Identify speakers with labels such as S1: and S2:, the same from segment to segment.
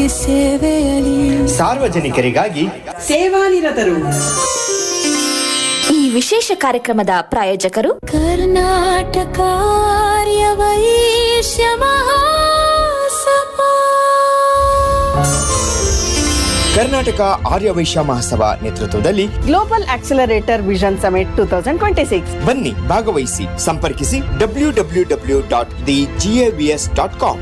S1: ಸೇವೆಯಲಿ
S2: ಸಾರ್ವಜನಿಕರಿಗಾಗಿ
S3: ಸೇವಾನಿರತರು
S4: ಈ ವಿಶೇಷ ಕಾರ್ಯಕ್ರಮದ ಪ್ರಾಯೋಜಕರು
S1: ಕರ್ನಾಟಕ ಆರ್ಯ ವೈಶ್ಯ ಮಹಾಸಭಾ
S2: ಕರ್ನಾಟಕ ಆರ್ಯ ವೈಶ್ಯ ಮಹಾಸಭಾ ನೇತೃತ್ವದಲ್ಲಿ
S3: global accelerator vision summit two thousand twenty six
S2: ಬನ್ನಿ ಭಾಗವಹಿಸಿ ಸಂಪರ್ಕಿಸಿ W W W dot the GAVS dot com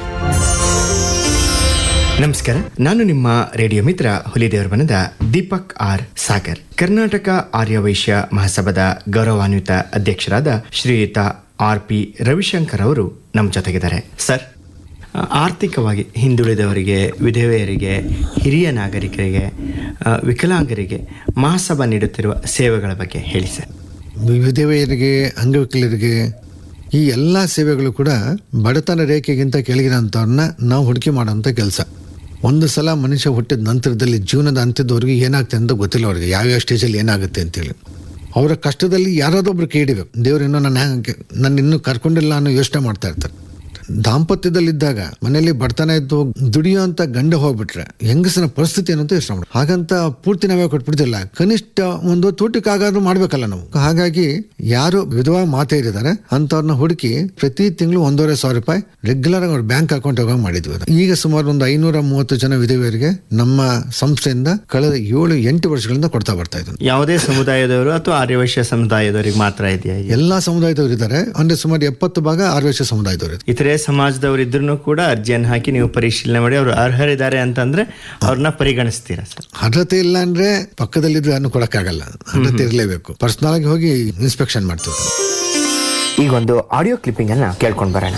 S2: ನಮಸ್ಕಾರ ನಾನು ನಿಮ್ಮ ರೇಡಿಯೋ ಮಿತ್ರ ಹುಲಿದೇವರ ಬನದ ದೀಪಕ್ ಆರ್ ಸಾಗರ್ ಕರ್ನಾಟಕ ಆರ್ಯ ವೈಶ್ಯ ಮಹಾಸಭಾದ ಗೌರವಾನ್ವಿತ ಅಧ್ಯಕ್ಷರಾದ ಶ್ರೀಯುತ ಆರ್ ಪಿ ರವಿಶಂಕರ್ ಅವರು ನಮ್ಮ ಜೊತೆಗಿದ್ದಾರೆ ಸರ್ ಆ, ಆರ್ಥಿಕವಾಗಿ ಹಿಂದುಳಿದವರಿಗೆ ವಿಧವೆಯರಿಗೆ ಹಿರಿಯ ನಾಗರಿಕರಿಗೆ ಆ, ವಿಕಲಾಂಗರಿಗೆ ಮಹಾಸಭಾ ನೀಡುತ್ತಿರುವ ಸೇವೆಗಳ ಬಗ್ಗೆ ಹೇಳಿ ಸರ್
S5: ವಿಧವೆಯರಿಗೆ ಅಂಗವಿಕಲರಿಗೆ ಈ ಎಲ್ಲ ಸೇವೆಗಳು ಕೂಡ ಬಡತನ ರೇಖೆಗಿಂತ ಕೆಳಗಿರೋಂಥವ್ರನ್ನ ನಾವು ಹುಡುಕಿ ಮಾಡೋಂಥ ಕೆಲಸ ಒಂದು ಸಲ ಮನುಷ್ಯ ಹುಟ್ಟಿದ ನಂತರದಲ್ಲಿ ಜೀವನದ ಅಂತ್ಯದವರೆಗೆ ಏನಾಗ್ತದೆ ಅಂತ ಗೊತ್ತಿಲ್ಲ ಅವ್ರಿಗೆ ಯಾವ್ಯಾವ ಸ್ಟೇಜಲ್ಲಿ ಏನಾಗುತ್ತೆ ಅಂತೇಳಿ ಅವರ ಕಷ್ಟದಲ್ಲಿ ಯಾರಾದೊಬ್ರು ಕೈ ಹಿಡಿಬೇಕು ದೇವ್ರು ಇನ್ನೂ ನನ್ನ ಹ್ಯಾಂಗೆ ನನ್ನ ಇನ್ನೂ ಕರ್ಕೊಂಡಿಲ್ಲ ಅನ್ನೋ ಯೋಚನೆ ಮಾಡ್ತಾ ಇರ್ತಾರೆ ದಾಂಪತ್ಯದಲ್ಲಿದ್ದಾಗ ಮನೆಯಲ್ಲಿ ಬಡತನ ಇದ್ದು ದುಡಿಯೋಂಥ ಗಂಡ ಹೋಗ್ಬಿಟ್ರೆ ಹೆಂಗಸನ ಪರಿಸ್ಥಿತಿ ಏನಂತ ಯೋಚನೆ ಮಾಡಿ ಹಾಗಂತ ಪೂರ್ತಿ ನಾವೇ ಕೊಟ್ಬಿಡ್ತಿಲ್ಲ ಕನಿಷ್ಠ ಒಂದು ತೂಟಕ್ಕಾಗಾದ್ರೂ ಮಾಡ್ಬೇಕಲ್ಲ ನಾವು ಹಾಗಾಗಿ ಯಾರು ವಿಧವಾ ಮಾತೆ ಇರಿದ್ದಾರೆ ಅಂಥವ್ರನ್ನ ಹುಡುಕಿ ಪ್ರತಿ ತಿಂಗಳು ಒಂದೂವರೆ ಸಾವಿರ ರೂಪಾಯಿ ರೆಗ್ಯುಲರ್ ಆಗಿ ಅವ್ರ ಬ್ಯಾಂಕ್ ಅಕೌಂಟ್ ಹೋಗಿ ಮಾಡಿದ್ವಿ ಅದು. ಈಗ ಸುಮಾರು ಒಂದು ಐನೂರ ಮೂವತ್ತು ಜನ ವಿಧವೆಯರಿಗೆ ನಮ್ಮ ಸಂಸ್ಥೆಯಿಂದ ಕಳೆದ ಏಳು ಎಂಟು ವರ್ಷಗಳಿಂದ ಕೊಡ್ತಾ ಬರ್ತಾ ಇದ್ದೀನಿ
S6: ಯಾವುದೇ ಸಮುದಾಯದವರು ಅಥವಾ ಆರ್ಯವೈಶ್ಯ ಸಮುದಾಯದವರಿಗೆ ಮಾತ್ರ ಇದೆಯಾ ಇದು?
S5: ಎಲ್ಲಾ ಸಮುದಾಯದವರು ಇದ್ದಾರೆ ಅಂದ್ರೆ ಸುಮಾರು ಎಪ್ಪತ್ತು ಭಾಗ ಆರ್ವೇಶ ಸಮುದಾಯದವರು ಇದ್ದಾರೆ.
S6: ಇತರೆ ಸಮಾಜದವರು ಇದ್ರೂ ಕೂಡ ಅರ್ಜಿಯನ್ನು ಹಾಕಿ ನೀವು ಪರಿಶೀಲನೆ ಮಾಡಿ ಅವರು ಅರ್ಹರಿದ್ದಾರೆ ಅಂತಂದ್ರೆ ಅವ್ರನ್ನ ಪರಿಗಣಿಸ್ತೀರಾ ಸರ್
S5: ಅರ್ಹತೆ ಇಲ್ಲ ಅಂದ್ರೆ ಪಕ್ಕದಲ್ಲಿದ್ದು ಯಾರನ್ನು ಕೊಡಕ್ಕಾಗಲ್ಲ ಅರ್ಹತೆ ಇರಲೇಬೇಕು ಪರ್ಸನಲ್ ಆಗಿ ಹೋಗಿ ಇನ್ಸ್ಪೆಕ್ಷನ್ ಮಾಡ್ತೀವಿ
S2: ಈಗ ಒಂದು ಆಡಿಯೋ ಕ್ಲಿಪ್ಪಿಂಗ್ ಅನ್ನ ಕೇಳ್ಕೊಂಡು ಬರೋಣ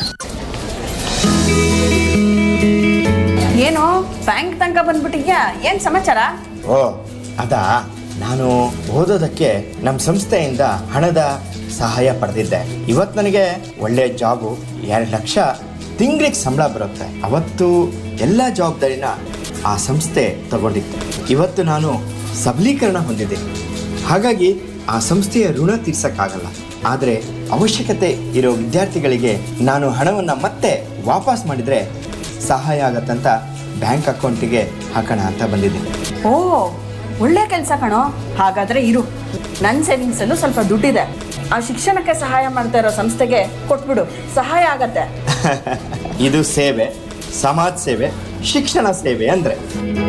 S3: ಏನು ಬ್ಯಾಂಕ್ ತನಕ ಬಂದ್ಬಿಟ್ಟಿದ್ಯಾ ಏನ್ ಸಮಾಚಾರ
S2: ಓ ಅದಾ ನಾನು ಓದೋದಕ್ಕೆ ನಮ್ಮ ಸಂಸ್ಥೆಯಿಂದ ಹಣದ ಸಹಾಯ ಪಡೆದಿದ್ದೆ ಇವತ್ತು ನನಗೆ ಒಳ್ಳೆ ಜಾಬು ಎರಡು ಲಕ್ಷ ತಿಂಗಳಿಗೆ ಸಂಬಳ ಬರುತ್ತೆ ಅವತ್ತು ಎಲ್ಲ ಜವಾಬ್ದಾರಿನ ಆ ಸಂಸ್ಥೆ ತಗೊಂಡಿತ್ತು ಇವತ್ತು ನಾನು ಸಬಲೀಕರಣ ಹೊಂದಿದ್ದೀನಿ ಹಾಗಾಗಿ ಆ ಸಂಸ್ಥೆಯ ಋಣ ತೀರ್ಸಕ್ಕಾಗಲ್ಲ ಆದರೆ ಅವಶ್ಯಕತೆ ಇರೋ ವಿದ್ಯಾರ್ಥಿಗಳಿಗೆ ನಾನು ಹಣವನ್ನು ಮತ್ತೆ ವಾಪಸ್ ಮಾಡಿದರೆ ಸಹಾಯ ಆಗತ್ತಂತ ಬ್ಯಾಂಕ್ ಅಕೌಂಟಿಗೆ ಹಾಕೋಣ ಅಂತ ಬಂದಿದ್ದೀನಿ
S3: ಓ ಒಳ್ಳೆ ಕೆಲಸ ಕಣೋ ಹಾಗಾದ್ರೆ ಇರು ನನ್ನ ಸೇವಿಂಗ್ಸ್ ಅಲ್ಲೂ ಸ್ವಲ್ಪ ದುಡ್ಡಿದೆ ಆ ಶಿಕ್ಷಣಕ್ಕೆ ಸಹಾಯ ಮಾಡ್ತಾ ಇರೋ ಸಂಸ್ಥೆಗೆ ಕೊಟ್ಬಿಡು ಸಹಾಯ ಆಗತ್ತೆ
S2: ಇದು ಸೇವೆ ಸಮಾಜ ಸೇವೆ ಶಿಕ್ಷಣ ಸೇವೆ ಅಂದ್ರೆ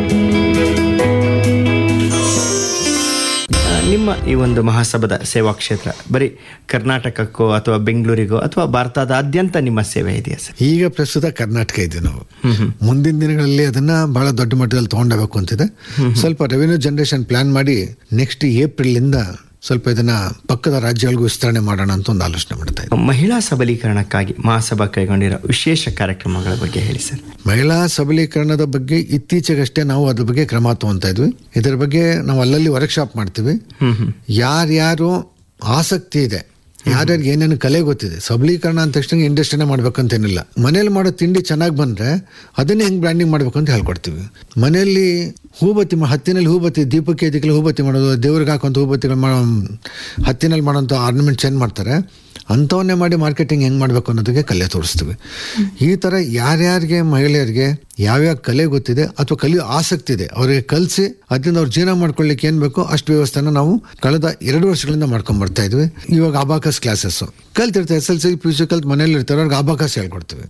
S6: ಆ, ನಿಮ್ಮ ಈ ಒಂದು ಮಹಾಸಭಾದ ಸೇವಾ ಕ್ಷೇತ್ರ ಬರೀ ಕರ್ನಾಟಕಕ್ಕೋ ಅಥವಾ ಬೆಂಗಳೂರಿಗೋ ಅಥವಾ ಭಾರತದಾದ್ಯಂತ ನಿಮ್ಮ ಸೇವೆ ಇದೆಯಾ ಸರ್
S5: ಈಗ ಪ್ರಸ್ತುತ ಕರ್ನಾಟಕ ಇದ್ದೀವಿ ನಾವು ಮುಂದಿನ ದಿನಗಳಲ್ಲಿ ಅದನ್ನ ಬಹಳ ದೊಡ್ಡ ಮಟ್ಟದಲ್ಲಿ ತಗೊಂಡೋಗ್ಬೇಕು ಅಂತಿದೆ ಸ್ವಲ್ಪ ರೆವಿನ್ಯೂ ಜನರೇಷನ್ ಪ್ಲಾನ್ ಮಾಡಿ ನೆಕ್ಸ್ಟ್ ಏಪ್ರಿಲ್ ಇಂದ ಸ್ವಲ್ಪ ಇದನ್ನ ಪಕ್ಕದ ರಾಜ್ಯಗಳಿಗೂ ವಿಸ್ತರಣೆ ಮಾಡೋಣ ಅಂತ ಒಂದು ಆಲೋಚನೆ ಮಾಡ್ತಾ ಇದ್ದೀವಿ
S6: ಮಹಿಳಾ ಸಬಲೀಕರಣಕ್ಕಾಗಿ ಮಹಾಸಭಾ ಕೈಗೊಂಡಿರೋ ವಿಶೇಷ ಕಾರ್ಯಕ್ರಮಗಳ ಬಗ್ಗೆ ಹೇಳಿ ಸರ್
S5: ಮಹಿಳಾ ಸಬಲೀಕರಣದ ಬಗ್ಗೆ ಇತ್ತೀಚೆಗಷ್ಟೇ ನಾವು ಅದ್ರ ಬಗ್ಗೆ ಕ್ರಮ ತಗೊಂತಾ ಇದ್ವಿ ಇದರ ಬಗ್ಗೆ ನಾವು ಅಲ್ಲಲ್ಲಿ ವರ್ಕ್ಶಾಪ್ ಮಾಡ್ತೀವಿ ಯಾರ್ಯಾರು ಆಸಕ್ತಿ ಇದೆ ಯಾರ್ಯಾರಿಗೆ ಏನೇನು ಕಲೆ ಗೊತ್ತಿದೆ ಸಬಲೀಕರಣ ಅಂದ ತಕ್ಷಣ ಇಂಡಸ್ಟ್ರಿನೇ ಮಾಡ್ಬೇಕಂತೇನಿಲ್ಲ ಮನೇಲಿ ಮಾಡೋ ತಿಂಡಿ ಚೆನ್ನಾಗಿ ಬಂದ್ರೆ ಅದನ್ನೇ ಹೆಂಗ್ ಬ್ರ್ಯಾಂಡಿಂಗ್ ಮಾಡ್ಬೇಕು ಅಂತ ಹೇಳ್ಕೊಡ್ತೀವಿ ಮನೆಯಲ್ಲಿ ಹೂಬತ್ತಿ ಮಾ- ಹತ್ತಿನಲ್ಲಿ ಹೂಬತ್ತಿ ದೀಪಕ್ಕೆ ಇದಕ್ಕೆಲ್ಲ ಹೂಬತ್ತಿ ಮಾಡೋದು ದೇವ್ರಿಗೆ ಹಾಕುವಂಥ ಹೂಬತ್ತಿಗಳು ಮಾಡೋ ಹತ್ತಿನಲ್ಲಿ ಮಾಡೋಂಥ ಆರ್ನಮೆಂಟ್ಸ್ ಏನು ಮಾಡ್ತಾರೆ ಅಂಥವನ್ನೇ ಮಾಡಿ ಮಾರ್ಕೆಟಿಂಗ್ ಹೆಂಗೆ ಮಾಡಬೇಕು ಅನ್ನೋದಕ್ಕೆ ಕಲೆ ತೋರಿಸ್ತೀವಿ ಈ ಥರ ಯಾರ್ಯಾರಿಗೆ ಮಹಿಳೆಯರಿಗೆ ಯಾವ್ಯಾವ ಕಲೆ ಗೊತ್ತಿದೆ ಅಥವಾ ಕಲಿಯೋ ಆಸಕ್ತಿ ಇದೆ ಅವರಿಗೆ ಕಲಿಸಿ ಅದರಿಂದ ಅವ್ರು ಜೀವನ ಮಾಡ್ಕೊಳ್ಳಿಕ್ಕೆ ಏನು ಬೇಕೋ ಅಷ್ಟು ವ್ಯವಸ್ಥೆನ ನಾವು ಕಳೆದ ಎರಡು ವರ್ಷಗಳಿಂದ ಮಾಡ್ಕೊಂಡ್ ಬರ್ತಾ ಇದ್ವಿ ಇವಾಗ ಅಬಾಕಸ್ ಕ್ಲಾಸಸ್ ಕಲ್ತಿರ್ತಾರೆ S L C P U C ಕಲ್ತು ಮನೇಲಿ ಇರ್ತಾರೆ ಅವ್ರಿಗೆ ಅಬಾಕಸ್ ಹೇಳ್ಕೊಡ್ತೀವಿ